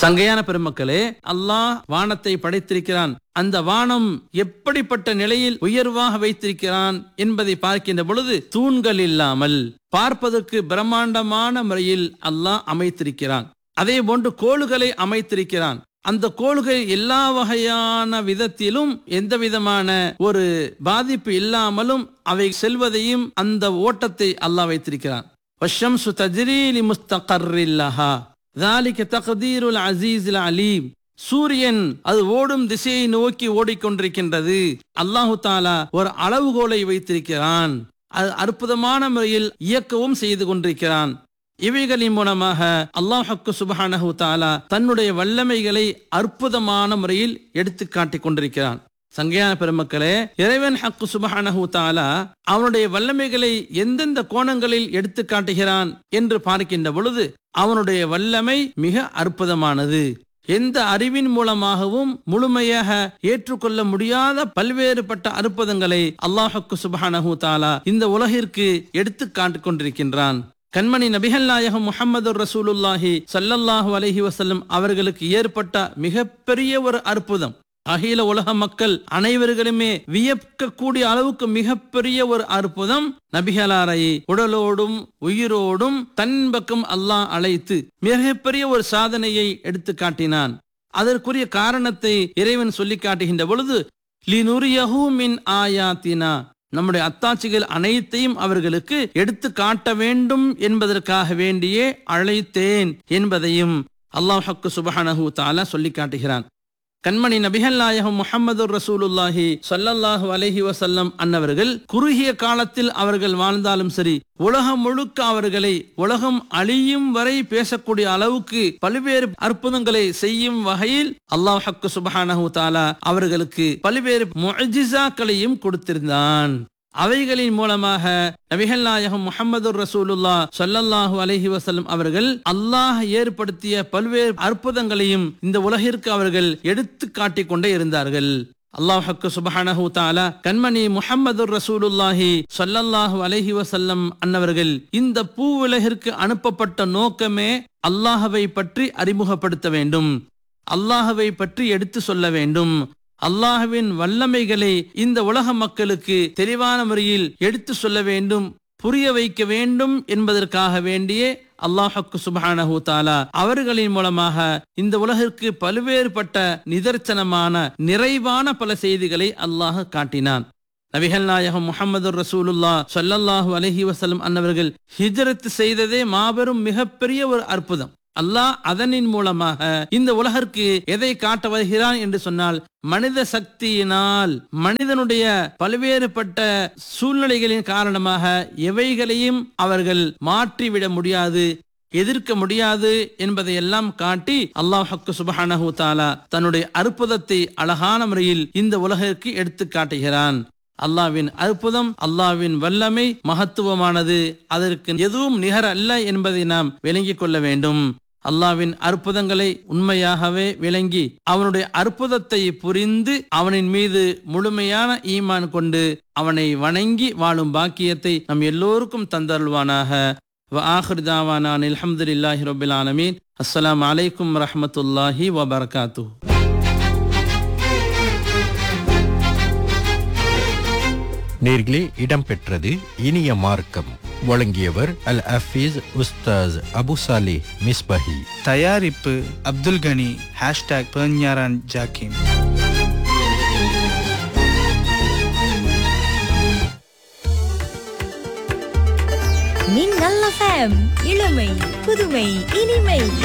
சங்கையான பெருமக்களே அல்லாஹ் வானத்தை படைத்திருக்கிறான் அந்த வானம் எப்படிப்பட்ட நிலையில் உயர்வாக வைத்திருக்கிறான் என்பதை பார்க்கின்ற பொழுது தூண்கள் இல்லாமல் பார்ப்பதற்கு பிரம்மாண்டமான முறையில் அல்லாஹ் அமைத்திருக்கிறான் அதே போன்று கோளுகளை அமைத்திருக்கிறான் அந்த கோள்கள் எல்லா வகையான விதத்திலும் எந்த விதமான ஒரு பாதிப்பு இல்லாமலும் அவை செல்வதையும் அந்த ஓட்டத்தை அல்லாஹ் வைத்திருக்கிறான் வஷம்சு தஜ்ரீலி முஸ்தகர்ரில்லஹா ذلك تقدير العزيز العليم சூரியன் அது ஓடும் திசையை நோக்கி ஓடிக்கொண்டிருக்கின்றது அல்லாஹு தாலா ஒரு அளவுகோலை வைத்திருக்கிறான் அது அற்புதமான முறையில் இயக்கவும் செய்து கொண்டிருக்கிறான் இவைகளின் மூலமாக அல்லாஹக்கு சுபஹானஹு தாலா தன்னுடைய வல்லமைகளை அற்புதமான முறையில் எடுத்து காட்டிக் கொண்டிருக்கிறான் சங்கையான பெருமக்களே இறைவன் ஹக்கு சுபஹானஹு தாலா அவனுடைய வல்லமைகளை எந்தெந்த கோணங்களில் எடுத்து காட்டுகிறான் என்று பார்க்கின்ற பொழுது அவனுடைய வல்லமை மிக அற்புதமானது எந்த அறிவின் மூலமாகவும் முழுமையாக ஏற்றுக்கொள்ள முடியாத பல்வேறுபட்ட அற்புதங்களை அல்லாஹக்கு சுபஹானஹு தாலா இந்த உலகிற்கு எடுத்து காட்டிக் கொண்டிருக்கின்றான் கண்மணி நபிகள் நாயகம் முகமது ரசூலுல்லாஹி சல்லல்லாஹு அலஹி வசல்லம் அவர்களுக்கு ஏற்பட்ட மிகப்பெரிய ஒரு அற்புதம் அகில உலக மக்கள் அனைவர்களுமே வியக்கக்கூடிய அளவுக்கு மிகப்பெரிய ஒரு அற்புதம் நபிகளாரை உடலோடும் உயிரோடும் தன் பக்கம் அல்லாஹ் அழைத்து மிகப்பெரிய ஒரு சாதனையை எடுத்து காட்டினான் அதற்குரிய காரணத்தை இறைவன் சொல்லி காட்டுகின்ற பொழுது லினுரியஹு மின் ஆயாத்தினா நம்முடைய அத்தாட்சிகள் அனைத்தையும் அவர்களுக்கு எடுத்து காட்ட வேண்டும் என்பதற்காக வேண்டியே அழைத்தேன் என்பதையும் அல்லாஹக்கு சுபஹானஹு தாலா சொல்லி காட்டுகிறான் கண்மணி நபிகள் நாயகம் முகமது ரசூலுல்லாஹி சொல்லல்லாஹு அலஹி வசல்லம் அன்னவர்கள் குறுகிய காலத்தில் அவர்கள் வாழ்ந்தாலும் சரி உலகம் முழுக்க அவர்களை உலகம் அழியும் வரை பேசக்கூடிய அளவுக்கு பல்வேறு அற்புதங்களை செய்யும் வகையில் அல்லாஹ் ஹக்கு சுபஹானஹு தாலா அவர்களுக்கு பல்வேறு முஜிசாக்களையும் கொடுத்திருந்தான் அவைகளின் மூலமாக நபிகள் நாயகம் முகமது ரசூலுல்லா சொல்லல்லாஹு அலஹி வசல்லம் அவர்கள் அல்லாஹ் ஏற்படுத்திய பல்வேறு அற்புதங்களையும் இந்த உலகிற்கு அவர்கள் எடுத்து காட்டிக் கொண்டே இருந்தார்கள் அல்லாஹக்கு சுபஹானஹு தாலா கண்மணி முஹம்மது ரசூலுல்லாஹி சொல்லல்லாஹு அலஹி வசல்லம் அன்னவர்கள் இந்த பூ உலகிற்கு அனுப்பப்பட்ட நோக்கமே அல்லாஹவை பற்றி அறிமுகப்படுத்த வேண்டும் அல்லாஹவை பற்றி எடுத்து சொல்ல வேண்டும் அல்லாஹுவின் வல்லமைகளை இந்த உலக மக்களுக்கு தெளிவான முறையில் எடுத்து சொல்ல வேண்டும் புரிய வைக்க வேண்டும் என்பதற்காக வேண்டியே அல்லாஹக்கு சுபஹானஹு தாலா அவர்களின் மூலமாக இந்த உலகிற்கு பல்வேறுபட்ட நிதர்சனமான நிறைவான பல செய்திகளை அல்லாஹ் காட்டினான் நபிகள் நாயகம் முகமது ரசூலுல்லா சொல்லல்லாஹு அலஹி வசலம் அன்னவர்கள் ஹிஜரத் செய்ததே மாபெரும் மிகப்பெரிய ஒரு அற்புதம் அல்லாஹ் அதனின் மூலமாக இந்த உலகிற்கு எதை காட்ட வருகிறான் என்று சொன்னால் மனித சக்தியினால் மனிதனுடைய பல்வேறுபட்ட சூழ்நிலைகளின் காரணமாக எவைகளையும் அவர்கள் மாற்றிவிட முடியாது எதிர்க்க முடியாது என்பதை எல்லாம் காட்டி அல்லாஹக்கு சுபஹானஹு தாலா தன்னுடைய அற்புதத்தை அழகான முறையில் இந்த உலகிற்கு எடுத்து காட்டுகிறான் அல்லாவின் அற்புதம் அல்லாவின் வல்லமை மகத்துவமானது அதற்கு எதுவும் நிகர் அல்ல என்பதை நாம் விளங்கிக் கொள்ள வேண்டும் அல்லாவின் அற்புதங்களை உண்மையாகவே விளங்கி அவனுடைய அற்புதத்தை புரிந்து அவனின் மீது முழுமையான ஈமான் கொண்டு அவனை வணங்கி வாழும் பாக்கியத்தை நம் எல்லோருக்கும் தந்தருள்வானாக وآخر دعوانا أن الحمد لله رب العالمين السلام عليكم ورحمة الله وبركاته நேர்களே இடம்பெற்றது இனிய மார்க்கம் வழங்கியவர் அல் அஃபீஸ் உஸ்தாஸ் அபு சாலி மிஸ்பஹி தயாரிப்பு அப்துல் கனி ஹேஷ்டாக் பெர்ஞாரான் ஜாக்கிம் மின்னல் எஃப்எம் இளமை புதுமை இனிமை